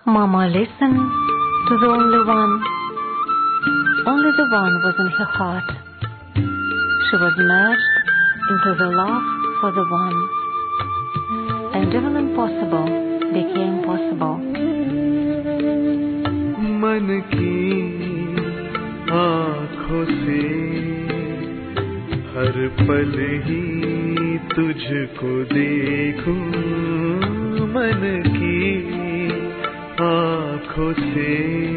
Mama listened to the only one. Only the one was in her heart. She was merged into the love for the one. And even impossible became possible. मन की आँखों से हर पल ही तुझको देखूं मन की आँखों से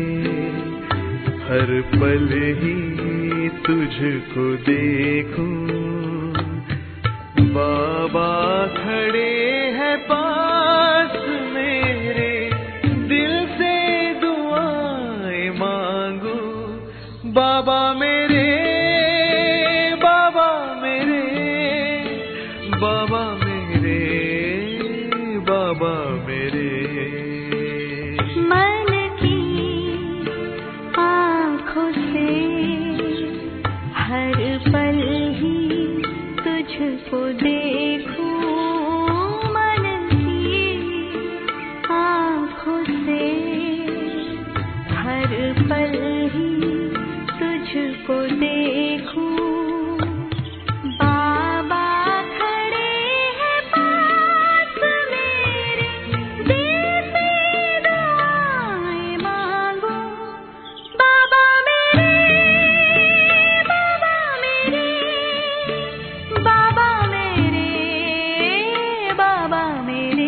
हर पल ही तुझको देखूं बाबा खड़े हैं पास मेरे दिल से दुआएं मांगू बाबा मेरे बाबा मेरे बाबा मेरे बाबा मेरे मन की आँखों से हर पल ही तुझको देखूं मन की आँखों से हर पल ही तुझको देखूं बाबा खड़े हैं पास मेरे दिल से दुआएं मांगो बाबा मेरे बाबा मेरे बाबा मेरे बाबा मेरे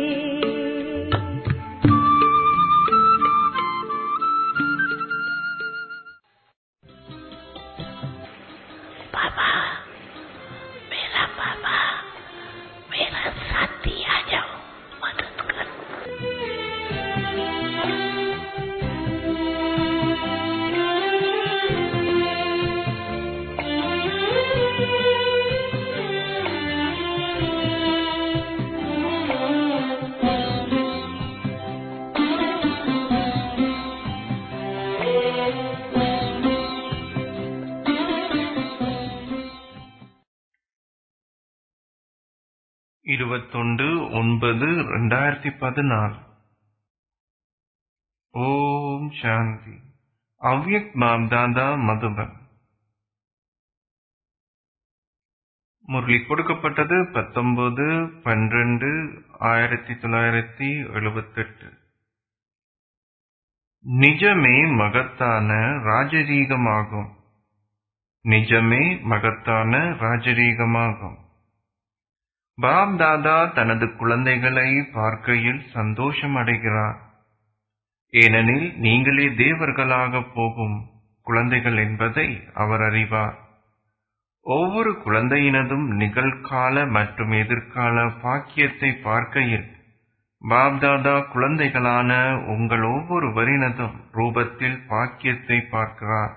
पापा मेरा पापा मेरा साथी आ जाओ मदद कर இருபத்தொன்று ஒன்பது ரெண்டாயிரத்தி பதினாலு ஓம் சாந்தி அவ்யக் பாப்தாதா மதுபன் முரளி கொடுக்கப்பட்டது பத்தொன்பது பன்னிரண்டு ஆயிரத்தி தொள்ளாயிரத்தி எழுபத்தெட்டு நிஜமே மகத்தான ராஜரீகமாகும் நிஜமே மகத்தான ராஜரீகமாகும் பாப் தாதா தனது குழந்தைகளை பார்க்கையில் சந்தோஷம் அடைகிறார் ஏனெனில் நீங்களே தேவர்களாக போகும் குழந்தைகள் என்பதை அவர் அறிவார் ஒவ்வொரு குழந்தையினதும் நிகழ்கால மற்றும் எதிர்கால பாக்கியத்தை பார்க்கையில் பாப்தாதா குழந்தைகளான உங்கள் ஒவ்வொருவரினதும் ரூபத்தில் பாக்கியத்தை பார்க்கிறார்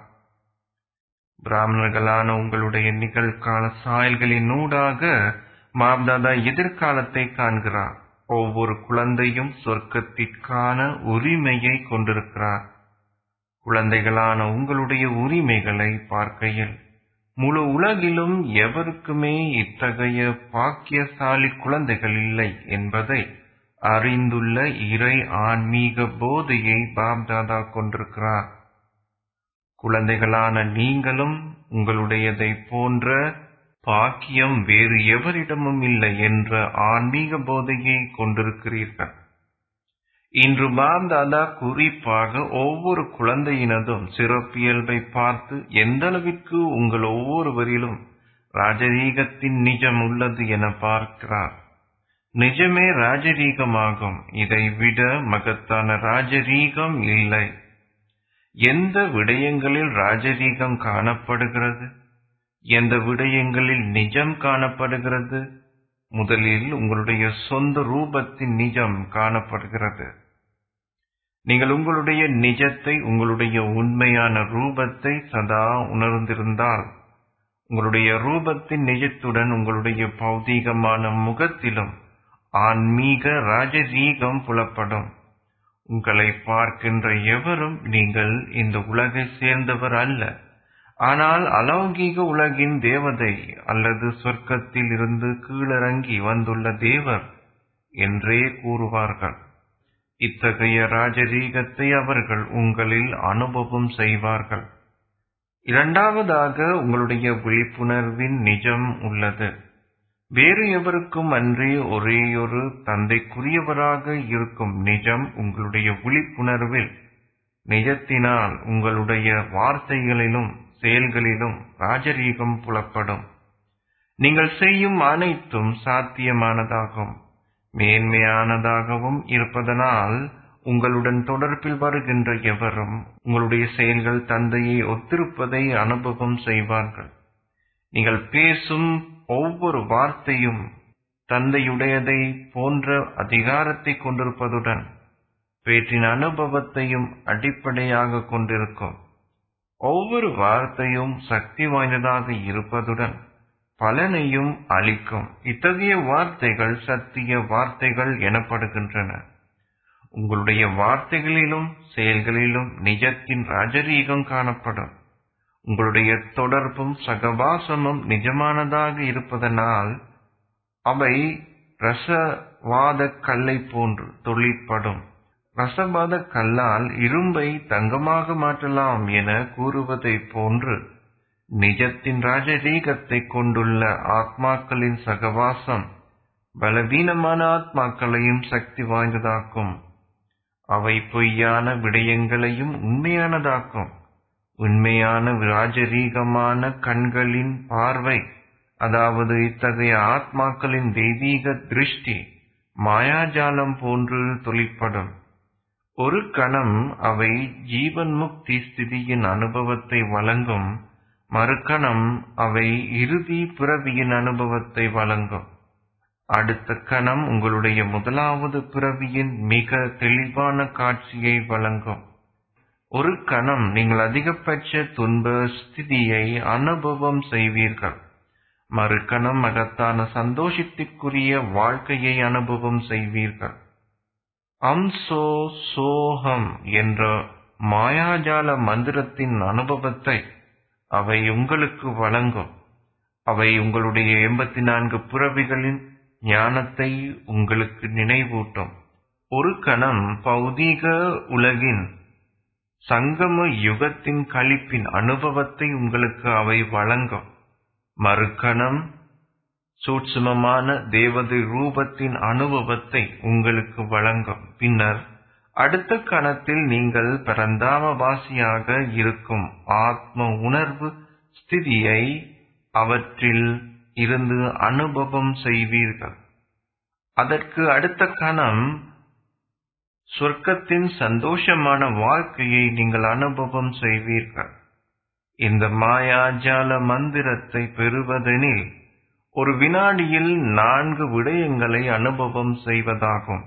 பிராமணர்களான உங்களுடைய நிகழ்கால சாயல்களின் ஊடாக பாப்தாதா எதிர்காலத்தை காண்கிறார் ஒவ்வொரு குழந்தையும் சொர்க்கத்திற்கான உரிமையை கொண்டிருக்கிறார் குழந்தைகளான உங்களுடைய உரிமைகளை பார்க்கையில் முழு உலகிலும் எவருக்குமே இத்தகைய பாக்கியசாலி குழந்தைகள் இல்லை என்பதை அறிந்துள்ள இறை ஆன்மீக போதையை பாப்தாதா கொண்டிருக்கிறார் குழந்தைகளான நீங்களும் உங்களுடையதை போன்ற பாக்கியம் வேறு எவரிடமும் இல்லை என்ற ஆன்மீக போதையை கொண்டிருக்கிறீர்கள் இன்று பாப்தாதா குறிப்பாக ஒவ்வொரு குழந்தையினதும் சிறப்பியல்பை பார்த்து எந்த அளவிற்கு உங்கள் ஒவ்வொருவரிலும் ராஜரீகத்தின் நிஜம் உள்ளது என பார்க்கிறார் நிஜமே ராஜரீகமாகும் இதை விட மகத்தான ராஜரீகம் இல்லை எந்த விடயங்களில் ராஜரீகம் காணப்படுகிறது எந்த விடயங்களில் நிஜம் காணப்படுகிறது முதலில் உங்களுடைய சொந்த ரூபத்தின் நிஜம் காணப்படுகிறது நீங்கள் உங்களுடைய நிஜத்தை உங்களுடைய உண்மையான ரூபத்தை சதா உணர்ந்திருந்தால் உங்களுடைய ரூபத்தின் நிஜத்துடன் உங்களுடைய பௌதீகமான முகத்திலும் ஆன்மீக ராஜரீகம் புலப்படும் உங்களை பார்க்கின்ற எவரும் நீங்கள் இந்த உலகை சேர்ந்தவர் அல்ல ஆனால் அலௌகீக உலகின் தேவதை அல்லது சொர்க்கத்தில் இருந்து கீழிறங்கி வந்துள்ள தேவர் என்றே கூறுவார்கள் இத்தகைய ராஜரீகத்தை அவர்கள் உங்களில் அனுபவம் செய்வார்கள் இரண்டாவதாக உங்களுடைய விழிப்புணர்வின் நிஜம் உள்ளது வேறு எவருக்கும் அன்றி ஒரேயொரு தந்தைக்குரியவராக இருக்கும் நிஜம் உங்களுடைய விழிப்புணர்வில் நிஜத்தினால் உங்களுடைய வார்த்தைகளிலும் செயல்களிலும் ராஜரீகம் புலப்படும் நீங்கள் செய்யும் அனைத்தும் சாத்தியமானதாகும் மேன்மையானதாகவும் இருப்பதனால் உங்களுடன் தொடர்பில் வருகின்ற எவரும் உங்களுடைய செயல்கள் தந்தையை ஒத்திருப்பதை அனுபவம் செய்வார்கள் நீங்கள் பேசும் ஒவ்வொரு வார்த்தையும் தந்தையுடையதை போன்ற அதிகாரத்தை கொண்டிருப்பதுடன் பேற்றின் அனுபவத்தையும் அடிப்படையாக கொண்டிருக்கும் ஒவ்வொரு வார்த்தையும் சக்தி வாய்ந்ததாக இருப்பதுடன் பலனையும் அளிக்கும் இத்தகைய வார்த்தைகள் சத்திய வார்த்தைகள் எனப்படுகின்றன உங்களுடைய வார்த்தைகளிலும் செயல்களிலும் நிஜத்தின் ராஜரீகம் காணப்படும் உங்களுடைய தொடர்பும் சகவாசமும் நிஜமானதாக இருப்பதனால் அவை ரசவாத கல்லை போன்று தொழிற்படும் ரசவாத கல்லால் இரும்பை தங்கமாக மாற்றலாம் என கூறுவதைப் போன்று நிஜத்தின் ராஜரீகத்தை கொண்டுள்ள ஆத்மாக்களின் சகவாசம் பலவீனமான ஆத்மாக்களையும் சக்தி வாய்ந்ததாக்கும் அவை பொய்யான விடயங்களையும் உண்மையானதாக்கும் உண்மையான ராஜரீகமான கண்களின் பார்வை அதாவது இத்தகைய ஆத்மாக்களின் தெய்வீக திருஷ்டி மாயாஜாலம் போன்று தொழிற்படும் ஒரு கணம் அவை ஜீவன் முக்தி ஸ்திதியின் அனுபவத்தை வழங்கும் மறுகணம் அவை இறுதி பிறவியின் அனுபவத்தை வழங்கும் அடுத்த கணம் உங்களுடைய முதலாவது பிறவியின் மிக தெளிவான காட்சியை வழங்கும் ஒரு கணம் நீங்கள் அதிகபட்ச துன்ப ஸ்திதியை அனுபவம் செய்வீர்கள் மறுகணம் மகத்தான சந்தோஷத்திற்குரிய வாழ்க்கையை அனுபவம் செய்வீர்கள் அம்சோ சோகம் என்ற மாயாஜால மந்திரத்தின் அனுபவத்தை அவை உங்களுக்கு வழங்கும் அவை உங்களுடைய எண்பத்தி நான்கு புறவிகளின் ஞானத்தை உங்களுக்கு நினைவூட்டும் ஒரு கணம் பௌதீக உலகின் சங்கம யுகத்தின் கழிப்பின் அனுபவத்தை உங்களுக்கு அவை வழங்கும் மறுகணம் சூட்சுமமான தேவதை ரூபத்தின் அனுபவத்தை உங்களுக்கு வழங்கும் பின்னர் அடுத்த கணத்தில் நீங்கள் பரந்தாமவாசியாக இருக்கும் ஆத்ம உணர்வு ஸ்திதியை அவற்றில் இருந்து அனுபவம் செய்வீர்கள் அதற்கு அடுத்த கணம் சொர்க்கத்தின் சந்தோஷமான வாழ்க்கையை நீங்கள் அனுபவம் செய்வீர்கள் இந்த மாயாஜால மந்திரத்தை பெறுவதெனில் ஒரு வினாடியில் நான்கு விடயங்களை அனுபவம் செய்வதாகும்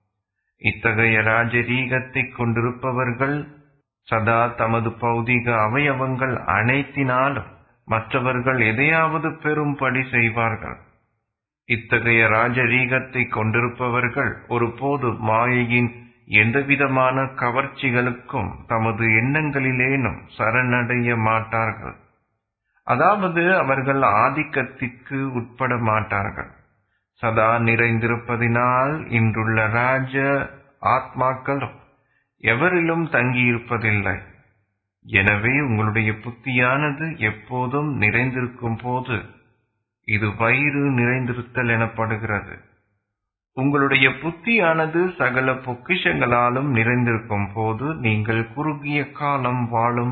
இத்தகைய ராஜரீகத்தை கொண்டிருப்பவர்கள் சதா தமது பௌதிக அவயவங்கள் அனைத்தினாலும் மற்றவர்கள் எதையாவது பெறும்படி செய்வார்கள் இத்தகைய ராஜரீகத்தை கொண்டிருப்பவர்கள் ஒருபோது மாயையின் எந்தவிதமான கவர்ச்சிகளுக்கும் தமது எண்ணங்களிலேனும் சரணடைய மாட்டார்கள் அதாவது அவர்கள் ஆதிக்கத்திற்கு உட்பட மாட்டார்கள் சதா நிறைந்திருப்பதினால் இன்றுள்ள ராஜ ஆத்மாக்களும் எவரிலும் தங்கியிருப்பதில்லை எனவே உங்களுடைய புத்தியானது எப்போதும் நிறைந்திருக்கும் போது இது வயிறு நிறைந்திருத்தல் எனப்படுகிறது உங்களுடைய புத்தியானது சகல பொக்கிஷங்களாலும் நிறைந்திருக்கும் போது நீங்கள் குறுகிய காலம் வாழும்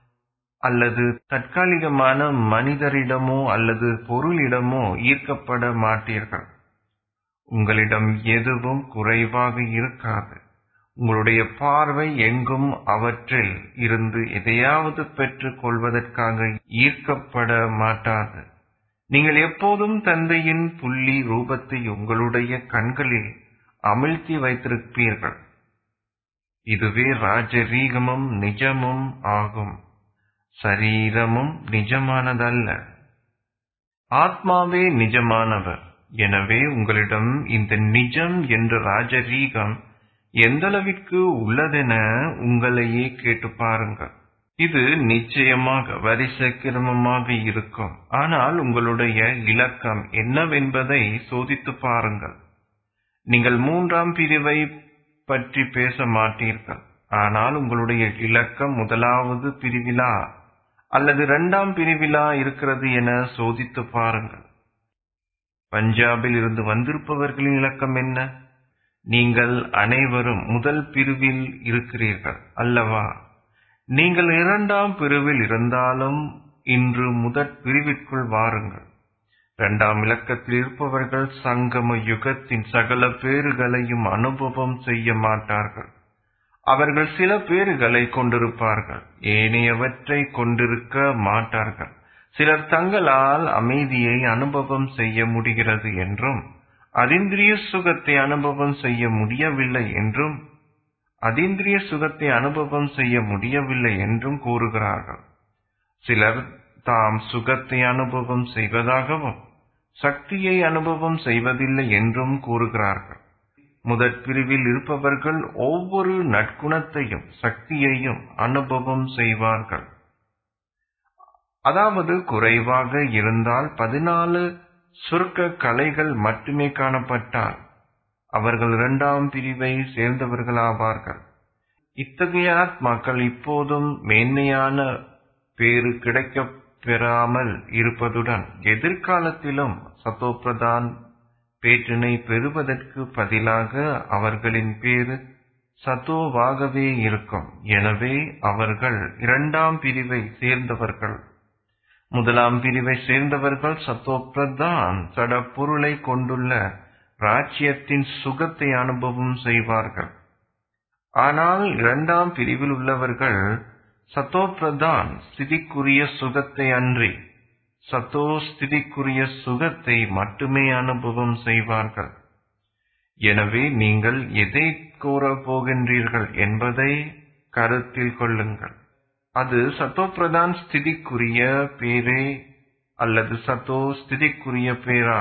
அல்லது தற்காலிகமான மனிதரிடமோ அல்லது பொருளிடமோ ஈர்க்கப்பட மாட்டீர்கள் உங்களிடம் எதுவும் குறைவாக இருக்காது உங்களுடைய பார்வை எங்கும் அவற்றில் இருந்து எதையாவது பெற்றுக் கொள்வதற்காக ஈர்க்கப்பட மாட்டாது நீங்கள் எப்போதும் தந்தையின் புள்ளி ரூபத்தை உங்களுடைய கண்களில் அமிழ்த்தி வைத்திருப்பீர்கள் இதுவே ராஜரீகமும் நிஜமும் ஆகும் சரீரமும் நிஜமானதல்ல ஆத்மாவே நிஜமானவர் எனவே உங்களிடம் இந்த நிஜம் என்ற ராஜரீகம் எந்தளவிற்கு உள்ளதென உங்களையே கேட்டு பாருங்கள் இது நிச்சயமாக வரிசை கிரமமாக இருக்கும் ஆனால் உங்களுடைய இலக்கம் என்னவென்பதை சோதித்து பாருங்கள் நீங்கள் மூன்றாம் பிரிவை பற்றி பேச மாட்டீர்கள் ஆனால் உங்களுடைய இலக்கம் முதலாவது பிரிவிலா அல்லது இரண்டாம் பிரிவிலா இருக்கிறது என சோதித்து பாருங்கள் பஞ்சாபில் இருந்து வந்திருப்பவர்களின் இலக்கம் என்ன நீங்கள் அனைவரும் முதல் பிரிவில் இருக்கிறீர்கள் அல்லவா நீங்கள் இரண்டாம் பிரிவில் இருந்தாலும் இன்று முதற் பிரிவிற்குள் வாருங்கள் இரண்டாம் இலக்கத்தில் இருப்பவர்கள் சங்கம யுகத்தின் சகல பேறுகளையும் அனுபவம் செய்ய மாட்டார்கள் அவர்கள் சில பேறுகளை கொண்டிருப்பார்கள் ஏனையவற்றை கொண்டிருக்க மாட்டார்கள் சிலர் தங்களால் அமைதியை அனுபவம் செய்ய முடிகிறது என்றும் அதிந்திரிய சுகத்தை அனுபவம் செய்ய முடியவில்லை என்றும் அதிந்திரிய சுகத்தை அனுபவம் செய்ய முடியவில்லை என்றும் கூறுகிறார்கள் சிலர் தாம் சுகத்தை அனுபவம் செய்வதாகவும் சக்தியை அனுபவம் செய்வதில்லை என்றும் கூறுகிறார்கள் முதற் பிரிவில் இருப்பவர்கள் ஒவ்வொரு நற்குணத்தையும் சக்தியையும் அனுபவம் செய்வார்கள் அதாவது குறைவாக இருந்தால் பதினாலு சுருக்க கலைகள் மட்டுமே காணப்பட்டால் அவர்கள் இரண்டாம் பிரிவை சேர்ந்தவர்களாவார்கள் இத்தகைய ஆத்மாக்கள் இப்போதும் மேன்மையான பேறு கிடைக்கப் பெறாமல் இருப்பதுடன் எதிர்காலத்திலும் சத்தோப்பிரதான் பேற்றினை பெறுவதற்கு பதிலாக அவர்களின் பேரு சத்தோவாகவே இருக்கும் எனவே அவர்கள் இரண்டாம் பிரிவை சேர்ந்தவர்கள் முதலாம் பிரிவை சேர்ந்தவர்கள் சத்தோப்பிரதான் சடப்பொருளை கொண்டுள்ள ராஜ்யத்தின் சுகத்தை அனுபவம் செய்வார்கள் ஆனால் இரண்டாம் பிரிவில் உள்ளவர்கள் சத்தோப்பிரதான் ஸ்திதிக்குரிய சுகத்தை அன்றி சத்தோ ஸ்திதிக்குரிய சுகத்தை மட்டுமே அனுபவம் செய்வார்கள் எனவே நீங்கள் எதை கூறப் போகின்றீர்கள் என்பதை கருத்தில் கொள்ளுங்கள் அது சத்தோப்பிரதான் ஸ்திதிக்குரிய பேரே அல்லது சத்தோ ஸ்திதிக்குரிய பேரா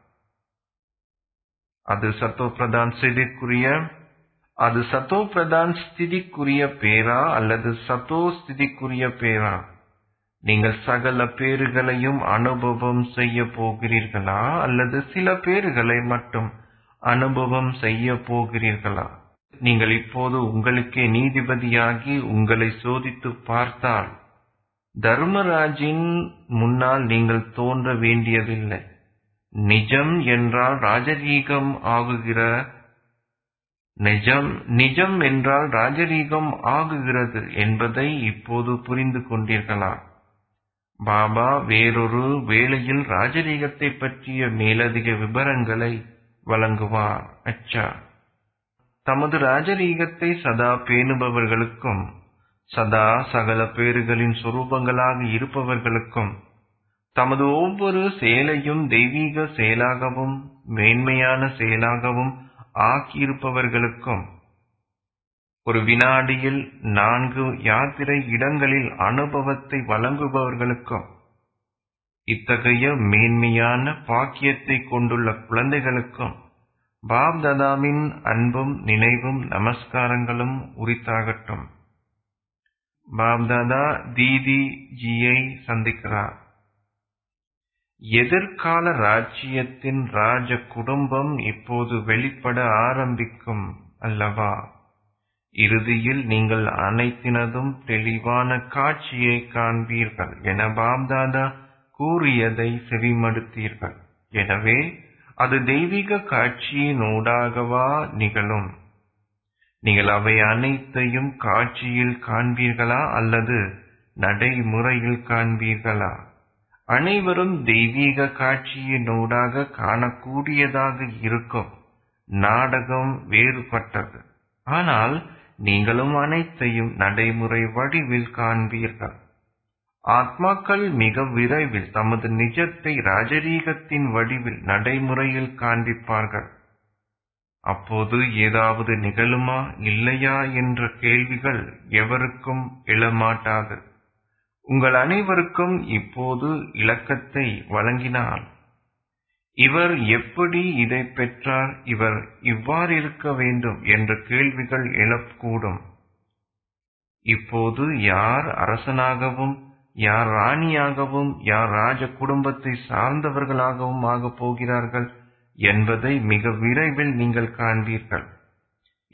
அது சத்தோப்பிரதான் ஸ்திதிக்குரிய அது சத்தோ பிரதான் ஸ்திதிக்குரிய பேரா அல்லது சத்தோ ஸ்திதிக்குரிய பேரா நீங்கள் சகல பேறுகளையும் அனுபவம் செய்ய போகிறீர்களா அல்லது சில பேறுகளை மட்டும் அனுபவம் செய்ய போகிறீர்களா நீங்கள் இப்போது உங்களுக்கே நீதிபதியாகி உங்களை சோதித்து பார்த்தால் தர்மராஜின் முன்னால் நீங்கள் தோன்ற வேண்டியதில்லை நிஜம் என்றால் ராஜரீகம் ஆகுகிற நிஜம் நிஜம் என்றால் ராஜரீகம் ஆகுகிறது என்பதை இப்போது புரிந்து கொண்டீர்களா பாபா வேறொரு வேளையில் ராஜரீகத்தை பற்றிய மேலதிக விவரங்களை வழங்குவார் அச்சா தமது ராஜரீகத்தை சதா பேணுபவர்களுக்கும் சதா சகல பேறுகளின் சொரூபங்களாக இருப்பவர்களுக்கும் தமது ஒவ்வொரு செயலையும் தெய்வீக செயலாகவும் மேன்மையான செயலாகவும் ஆக்கியிருப்பவர்களுக்கும் ஒரு வினாடியில் நான்கு யாத்திரை இடங்களில் அனுபவத்தை வழங்குபவர்களுக்கும் இத்தகைய மேன்மையான பாக்கியத்தை கொண்டுள்ள குழந்தைகளுக்கும் பாப் ததாவின் அன்பும் நினைவும் நமஸ்காரங்களும் உரித்தாகட்டும் பாப்தாதா தீதி ஜியை சந்திக்கிறார் எதிர்கால ராஜ்யத்தின் ராஜ குடும்பம் இப்போது வெளிப்பட ஆரம்பிக்கும் அல்லவா இறுதியில் நீங்கள் அனைத்தினதும் தெளிவான காட்சியை காண்பீர்கள் என பாப்தாதா கூறியதை செவிமடுத்தீர்கள் எனவே அது தெய்வீக காட்சியினூடாகவா நிகழும் நீங்கள் அவை அனைத்தையும் காட்சியில் காண்பீர்களா அல்லது நடைமுறையில் காண்பீர்களா அனைவரும் தெய்வீக காட்சியினூடாக காணக்கூடியதாக இருக்கும் நாடகம் வேறுபட்டது ஆனால் நீங்களும் அனைத்தையும் நடைமுறை வடிவில் காண்பீர்கள் ஆத்மாக்கள் மிக விரைவில் தமது நிஜத்தை ராஜரீகத்தின் வடிவில் நடைமுறையில் காண்பிப்பார்கள் அப்போது ஏதாவது நிகழுமா இல்லையா என்ற கேள்விகள் எவருக்கும் எழமாட்டாது உங்கள் அனைவருக்கும் இப்போது இலக்கத்தை வழங்கினால் இவர் எப்படி இதை பெற்றார் இவர் இவ்வாறு இருக்க வேண்டும் என்ற கேள்விகள் எழக்கூடும் இப்போது யார் அரசனாகவும் யார் ராணியாகவும் யார் ராஜ குடும்பத்தை சார்ந்தவர்களாகவும் ஆகப் போகிறார்கள் என்பதை மிக விரைவில் நீங்கள் காண்பீர்கள்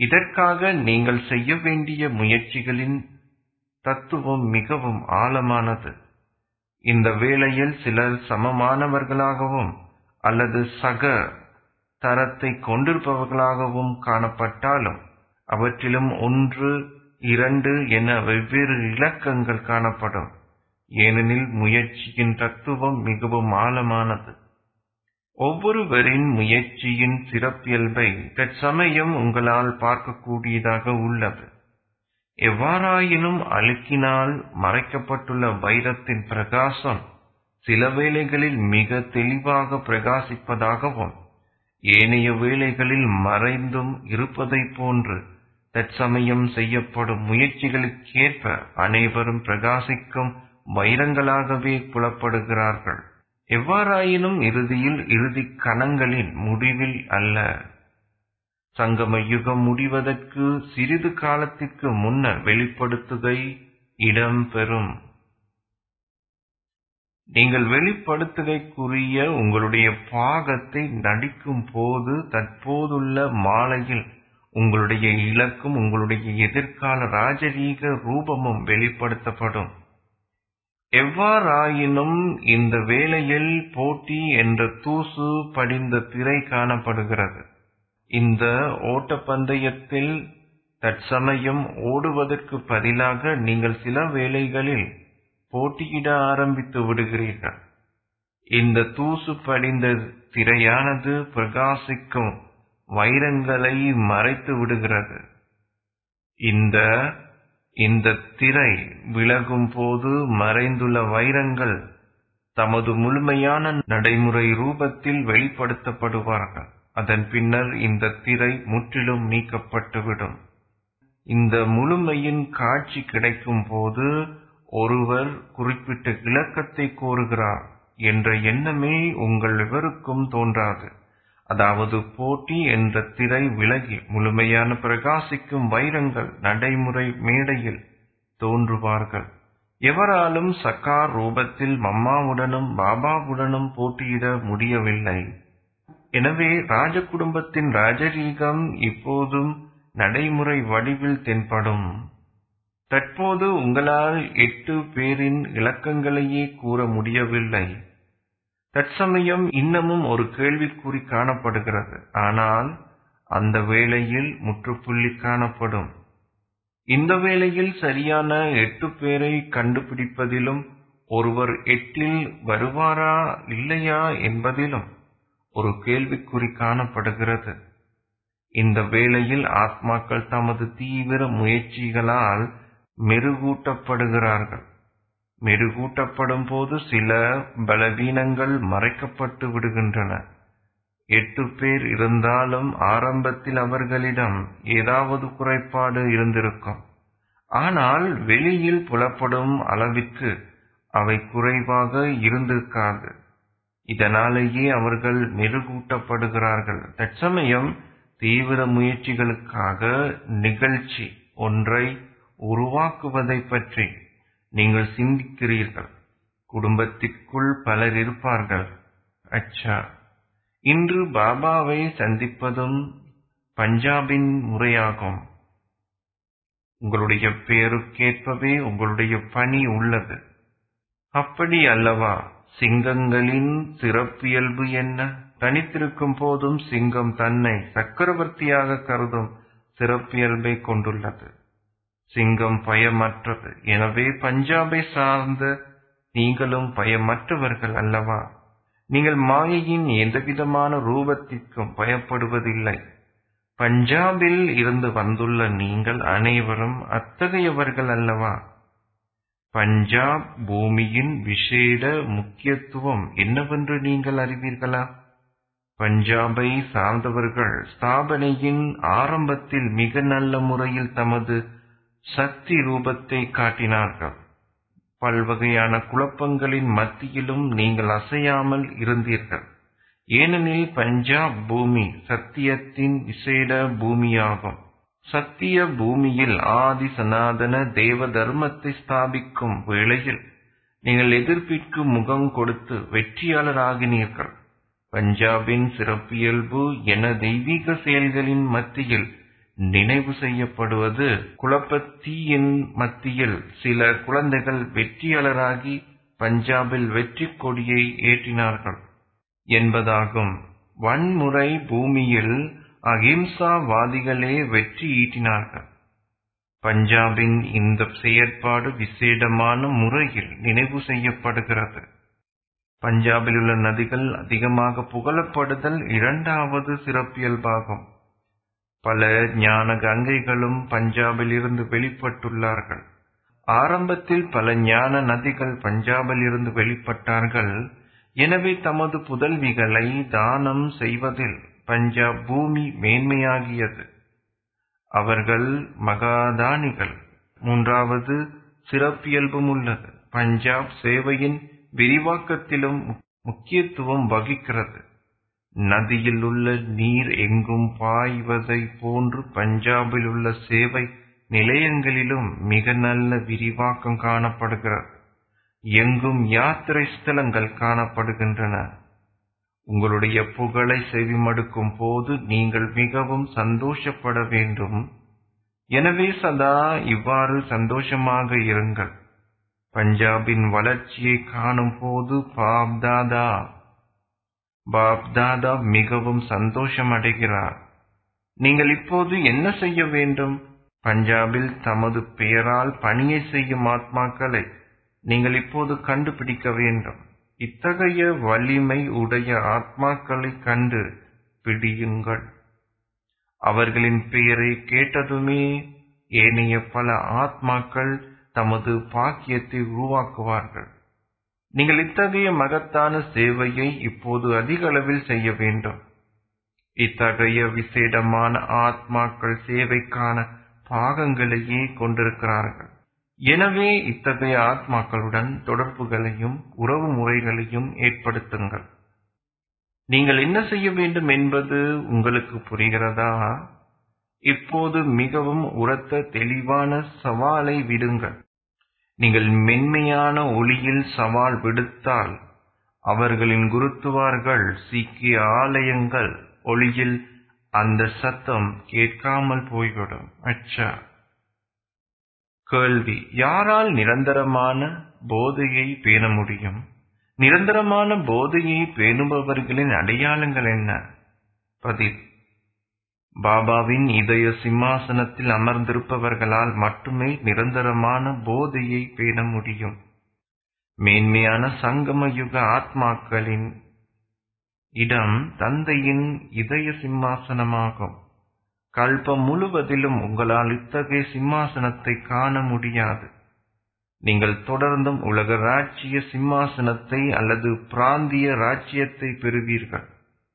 இதற்காக நீங்கள் செய்ய வேண்டிய முயற்சிகளின் தத்துவம் மிகவும் ஆழமானது இந்த வேளையில் சிலர் சமமானவர்களாகவும் அல்லது சக தரத்தை கொண்டிருப்பவர்களாகவும் காணப்பட்டாலும் அவற்றிலும் ஒன்று இரண்டு என வெவ்வேறு இலக்கங்கள் காணப்படும் ஏனெனில் முயற்சியின் தத்துவம் மிகவும் ஆழமானது ஒவ்வொருவரின் முயற்சியின் சிறப்பியல்பை தற்சமயம் உங்களால் பார்க்கக்கூடியதாக உள்ளது எவ்வாறாயினும் அழுக்கினால் மறைக்கப்பட்டுள்ள வைரத்தின் பிரகாசம் சில வேளைகளில் மிக தெளிவாக பிரகாசிப்பதாகவும் ஏனைய வேளைகளில் மறைந்தும் இருப்பதைப் போன்று தற்சமயம் செய்யப்படும் முயற்சிகளுக்கேற்ப அனைவரும் பிரகாசிக்கும் வைரங்களாகவே புலப்படுகிறார்கள் எவ்வாறாயினும் இறுதியில் இறுதி கணங்களின் முடிவில் அல்ல சங்கம யுகம் முடிவதற்கு சிறிது காலத்திற்கு முன்னர் வெளிப்படுத்துகை இடம்பெறும் நீங்கள் வெளிப்படுத்துகைக்குரிய உங்களுடைய பாகத்தை நடிக்கும் போது தற்போதுள்ள மாலையில் உங்களுடைய இலக்கும் உங்களுடைய எதிர்கால ராஜரீக ரூபமும் வெளிப்படுத்தப்படும் எவ்வாறாயினும் இந்த வேளையில் போட்டி என்ற தூசு படிந்த திரை காணப்படுகிறது இந்த ஓட்டப்பந்தயத்தில் தற்சமயம் ஓடுவதற்கு பதிலாக நீங்கள் சில வேளைகளில் போட்டியிட ஆரம்பித்து விடுகிறீர்கள் இந்த தூசு படிந்த திரையானது பிரகாசிக்கும் வைரங்களை மறைத்து விடுகிறது இந்த இந்த திரை விலகும் போது மறைந்துள்ள வைரங்கள் தமது முழுமையான நடைமுறை ரூபத்தில் வெளிப்படுத்தப்படுவார்கள் அதன் பின்னர் இந்த திரை முற்றிலும் நீக்கப்பட்டுவிடும் இந்த முழுமையின் காட்சி கிடைக்கும் போது ஒருவர் குறிப்பிட்ட இலக்கத்தை கோருகிறார் என்ற எண்ணமே உங்கள் எவருக்கும் தோன்றாது அதாவது போட்டி என்ற திரை விலகி முழுமையான பிரகாசிக்கும் வைரங்கள் நடைமுறை மேடையில் தோன்றுவார்கள் எவராலும் சக்கார் ரூபத்தில் மம்மாவுடனும் பாபாவுடனும் போட்டியிட முடியவில்லை எனவே ராஜ குடும்பத்தின் ராஜரீகம் இப்போதும் நடைமுறை வடிவில் தென்படும் தற்போது உங்களால் எட்டு பேரின் இலக்கங்களையே கூற முடியவில்லை தற்சமயம் இன்னமும் ஒரு கேள்விக்குறி காணப்படுகிறது ஆனால் அந்த வேளையில் முற்றுப்புள்ளி காணப்படும் இந்த வேளையில் சரியான எட்டு பேரை கண்டுபிடிப்பதிலும் ஒருவர் எட்டில் வருவாரா இல்லையா என்பதிலும் ஒரு கேள்விக்குறி காணப்படுகிறது இந்த வேளையில் ஆத்மாக்கள் தமது தீவிர முயற்சிகளால் மெருகூட்டப்படுகிறார்கள் மெருகூட்டப்படும் போது சில பலவீனங்கள் மறைக்கப்பட்டு விடுகின்றன எட்டு பேர் இருந்தாலும் ஆரம்பத்தில் அவர்களிடம் ஏதாவது குறைபாடு இருந்திருக்கும் ஆனால் வெளியில் புலப்படும் அளவிற்கு அவை குறைவாக இருந்திருக்காது இதனாலேயே அவர்கள் மெருகூட்டப்படுகிறார்கள் தற்சமயம் தீவிர முயற்சிகளுக்காக நிகழ்ச்சி ஒன்றை உருவாக்குவதை பற்றி நீங்கள் சிந்திக்கிறீர்கள் குடும்பத்திற்குள் பலர் இருப்பார்கள் அச்சா இன்று பாபாவை சந்திப்பதும் பஞ்சாபின் முறையாகும் உங்களுடைய பெயருக்கேற்பவே உங்களுடைய பணி உள்ளது அப்படி அல்லவா சிங்கங்களின் சிறப்பியல்பு என்ன தனித்திருக்கும் போதும் சிங்கம் தன்னை சக்கரவர்த்தியாக கருதும் சிறப்பியல்பை கொண்டுள்ளது சிங்கம் பயமற்றது எனவே பஞ்சாபை சார்ந்த நீங்களும் பயமற்றவர்கள் அல்லவா நீங்கள் மாயையின் எந்தவிதமான ரூபத்திற்கும் பயப்படுவதில்லை பஞ்சாபில் இருந்து வந்துள்ள நீங்கள் அனைவரும் அத்தகையவர்கள் அல்லவா பஞ்சாப் பூமியின் விசேட முக்கியத்துவம் என்னவென்று நீங்கள் அறிவீர்களா பஞ்சாபை சார்ந்தவர்கள் ஸ்தாபனையின் ஆரம்பத்தில் மிக நல்ல முறையில் தமது சக்தி ரூபத்தை காட்டினார்கள் பல்வகையான குழப்பங்களின் மத்தியிலும் நீங்கள் அசையாமல் இருந்தீர்கள் ஏனெனில் பஞ்சாப் பூமி சத்தியத்தின் விசேட பூமியாகும் சத்திய பூமியில் ஆதி சனாதன தேவ தர்மத்தை ஸ்தாபிக்கும் வேளையில் நீங்கள் எதிர்ப்பிற்கு முகம் கொடுத்து வெற்றியாளராகினீர்கள் பஞ்சாபின் சிறப்பியல்பு என தெய்வீக செயல்களின் மத்தியில் நினைவு செய்யப்படுவது குழப்பத்தீயின் மத்தியில் சில குழந்தைகள் வெற்றியாளராகி பஞ்சாபில் வெற்றி கொடியை ஏற்றினார்கள் என்பதாகும் வன்முறை பூமியில் அகிம்சாவாதிகளே வெற்றி ஈட்டினார்கள் பஞ்சாபின் இந்த செயற்பாடு விசேடமான முறையில் நினைவு செய்யப்படுகிறது பஞ்சாபில் உள்ள நதிகள் அதிகமாக புகழப்படுதல் இரண்டாவது சிறப்பியல்பாகும் பல ஞான கங்கைகளும் பஞ்சாபில் இருந்து வெளிப்பட்டுள்ளார்கள் ஆரம்பத்தில் பல ஞான நதிகள் பஞ்சாபில் இருந்து வெளிப்பட்டார்கள் எனவே தமது புதல்விகளை தானம் செய்வதில் பஞ்சாப் பூமி மேன்மையாகியது அவர்கள் மகாதானிகள் மூன்றாவது சிறப்பியல்பும் உள்ளது பஞ்சாப் சேவையின் விரிவாக்கத்திலும் முக்கியத்துவம் வகிக்கிறது நதியில் உள்ள நீர் எங்கும் பாய்வதை போன்று பஞ்சாபில் உள்ள சேவை நிலையங்களிலும் மிக நல்ல விரிவாக்கம் காணப்படுகிறது எங்கும் யாத்திரை ஸ்தலங்கள் காணப்படுகின்றன உங்களுடைய புகழை செவிமடுக்கும் போது நீங்கள் மிகவும் சந்தோஷப்பட வேண்டும் எனவே சதா இவ்வாறு சந்தோஷமாக இருங்கள் பஞ்சாபின் வளர்ச்சியை காணும் போது பாப்தாதா பாப்தாதா மிகவும் சந்தோஷம் அடைகிறார் நீங்கள் இப்போது என்ன செய்ய வேண்டும் பஞ்சாபில் தமது பெயரால் பணியை செய்யும் ஆத்மாக்களை நீங்கள் இப்போது கண்டுபிடிக்க வேண்டும் இத்தகைய வலிமை உடைய ஆத்மாக்களை கண்டு பிடியுங்கள் அவர்களின் பெயரை கேட்டதுமே ஏனைய பல ஆத்மாக்கள் தமது பாக்கியத்தை உருவாக்குவார்கள் நீங்கள் இத்தகைய மகத்தான சேவையை இப்போது அதிக அளவில் செய்ய வேண்டும் இத்தகைய விசேடமான ஆத்மாக்கள் சேவைக்கான பாகங்களையே கொண்டிருக்கிறார்கள் எனவே இத்தகைய ஆத்மாக்களுடன் தொடர்புகளையும் உறவு முறைகளையும் ஏற்படுத்துங்கள் நீங்கள் என்ன செய்ய வேண்டும் என்பது உங்களுக்கு புரிகிறதா இப்போது மிகவும் உரத்த தெளிவான சவாலை விடுங்கள் நீங்கள் மென்மையான ஒளியில் சவால் விடுத்தால் அவர்களின் குருத்துவார்கள் சீக்கிய ஆலயங்கள் ஒளியில் அந்த சத்தம் கேட்காமல் போய்விடும் அச்சா கேள்வி யாரால் நிரந்தரமான போதையை பேண முடியும் நிரந்தரமான போதையை பேணுபவர்களின் அடையாளங்கள் என்ன பதில் பாபாவின் இதய சிம்மாசனத்தில் அமர்ந்திருப்பவர்களால் மட்டுமே நிரந்தரமான போதையை பேண முடியும் மேன்மையான சங்கம யுக ஆத்மாக்களின் இடம் தந்தையின் இதய சிம்மாசனமாகும் கல்பம் முழுவதிலும் உங்களால் இத்தகைய சிம்மாசனத்தை காண முடியாது நீங்கள் தொடர்ந்தும் உலக ராஜ்ய சிம்மாசனத்தை அல்லது பிராந்திய ராஜ்யத்தை பெறுவீர்கள்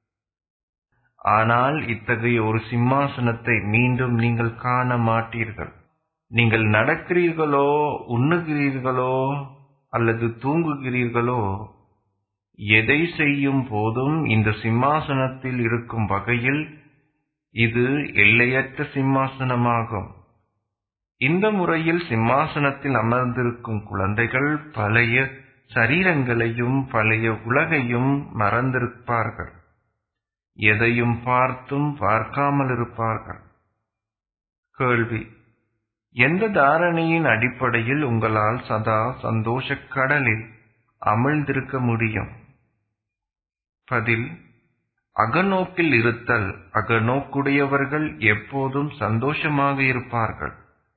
ஆனால் இத்தகைய ஒரு சிம்மாசனத்தை மீண்டும் நீங்கள் காண மாட்டீர்கள் நீங்கள் நடக்கிறீர்களோ உண்ணுகிறீர்களோ அல்லது தூங்குகிறீர்களோ எதை செய்யும் போதும் இந்த சிம்மாசனத்தில் இருக்கும் வகையில் இது எல்லையற்ற சிம்மாசனமாகும் இந்த முறையில் சிம்மாசனத்தில் அமர்ந்திருக்கும் குழந்தைகள் பழைய சரீரங்களையும் பழைய உலகையும் மறந்திருப்பார்கள் எதையும் பார்த்தும் பார்க்காமல் இருப்பார்கள் கேள்வி எந்த தாரணையின் அடிப்படையில் உங்களால் சதா சந்தோஷக் கடலில் அமிழ்ந்திருக்க முடியும் பதில் அகநோக்கில் இருத்தல் அகநோக்குடையவர்கள் எப்போதும் சந்தோஷமாக இருப்பார்கள்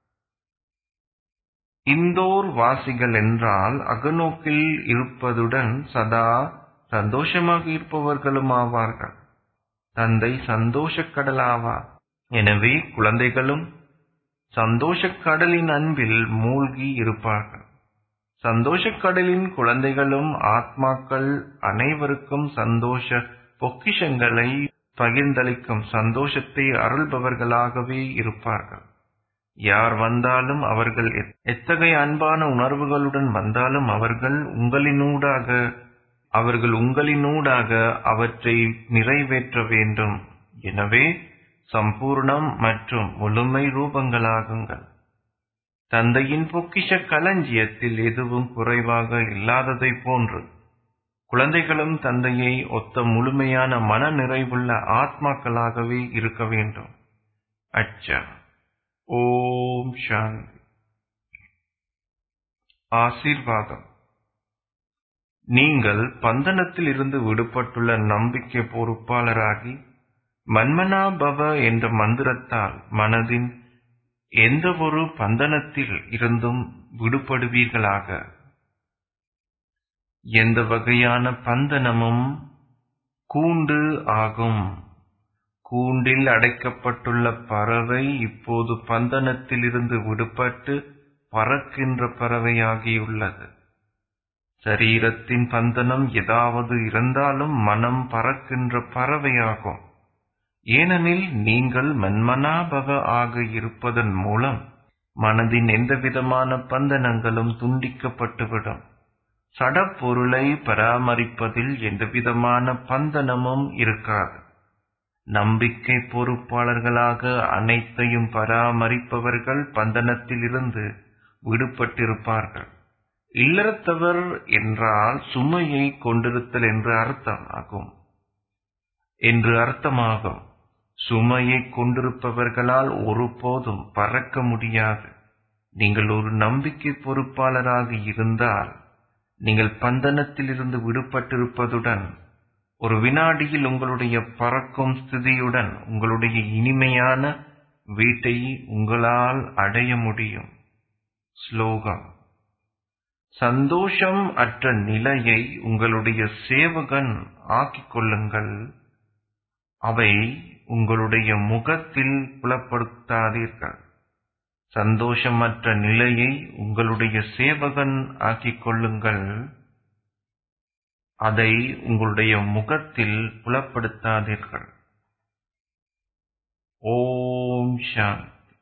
இந்தோர் வாசிகள் என்றால் அகநோக்கில் இருப்பதுடன் சதா சந்தோஷமாக இருப்பவர்களும் ஆவார்கள் தந்தை சந்தோஷக் கடல் ஆவார் எனவே குழந்தைகளும் சந்தோஷக் கடலின் அன்பில் மூழ்கி இருப்பார்கள் சந்தோஷக் கடலின் குழந்தைகளும் ஆத்மாக்கள் அனைவருக்கும் சந்தோஷ பொக்கிஷங்களை பகிர்ந்தளிக்கும் சந்தோஷத்தை அருள்பவர்களாகவே இருப்பார்கள் யார் வந்தாலும் அவர்கள் எத்தகைய அன்பான உணர்வுகளுடன் வந்தாலும் அவர்கள் உங்களினூடாக அவர்கள் உங்களினூடாக அவற்றை நிறைவேற்ற வேண்டும் எனவே சம்பூர்ணம் மற்றும் முழுமை ரூபங்களாகுங்கள் தந்தையின் பொக்கிஷ களஞ்சியத்தில் எதுவும் குறைவாக இல்லாததை போன்று குழந்தைகளும் தந்தையை ஒத்த முழுமையான மன நிறைவுள்ள ஆத்மாக்களாகவே இருக்க வேண்டும் அச்சா ஓம் சாந்தி ஆசீர்வாதம் நீங்கள் பந்தனத்தில் இருந்து விடுபட்டுள்ள நம்பிக்கை பொறுப்பாளராகி மன்மனா பவ என்ற மந்திரத்தால் மனதின் எந்த ஒரு பந்தனத்தில் இருந்தும் விடுபடுவீர்களாக எந்த வகையான பந்தனமும் கூண்டு ஆகும் கூண்டில் அடைக்கப்பட்டுள்ள பறவை இப்போது பந்தனத்தில் இருந்து விடுபட்டு பறக்கின்ற பறவையாகியுள்ளது சரீரத்தின் பந்தனம் ஏதாவது இருந்தாலும் மனம் பறக்கின்ற பறவையாகும் ஏனெனில் நீங்கள் மன்மனாபவ ஆக இருப்பதன் மூலம் மனதின் எந்தவிதமான பந்தனங்களும் துண்டிக்கப்பட்டுவிடும் சடப்பொருளை பராமரிப்பதில் எந்தவிதமான பந்தனமும் இருக்காது நம்பிக்கை பொறுப்பாளர்களாக அனைத்தையும் பராமரிப்பவர்கள் பந்தனத்திலிருந்து விடுபட்டிருப்பார்கள் இல்லறத்தவர் என்றால் சுமையை கொண்டிருத்தல் என்று அர்த்தமாகும் என்று அர்த்தமாகும் சுமையை கொண்டிருப்பவர்களால் ஒருபோதும் பறக்க முடியாது நீங்கள் ஒரு நம்பிக்கை பொறுப்பாளராக இருந்தால் நீங்கள் பந்தனத்தில் இருந்து விடுபட்டிருப்பதுடன் ஒரு வினாடியில் உங்களுடைய பறக்கும் ஸ்திதியுடன் உங்களுடைய இனிமையான வீட்டை உங்களால் அடைய முடியும் ஸ்லோகம் சந்தோஷம் அற்ற நிலையை உங்களுடைய சேவகன் ஆக்கிக் கொள்ளுங்கள் அவை உங்களுடைய முகத்தில் புலப்படுத்தாதீர்கள் சந்தோஷமற்ற நிலையை உங்களுடைய சேவகன் ஆக்கிக் கொள்ளுங்கள் அதை உங்களுடைய முகத்தில் புலப்படுத்தாதீர்கள் ஓம் சாந்தி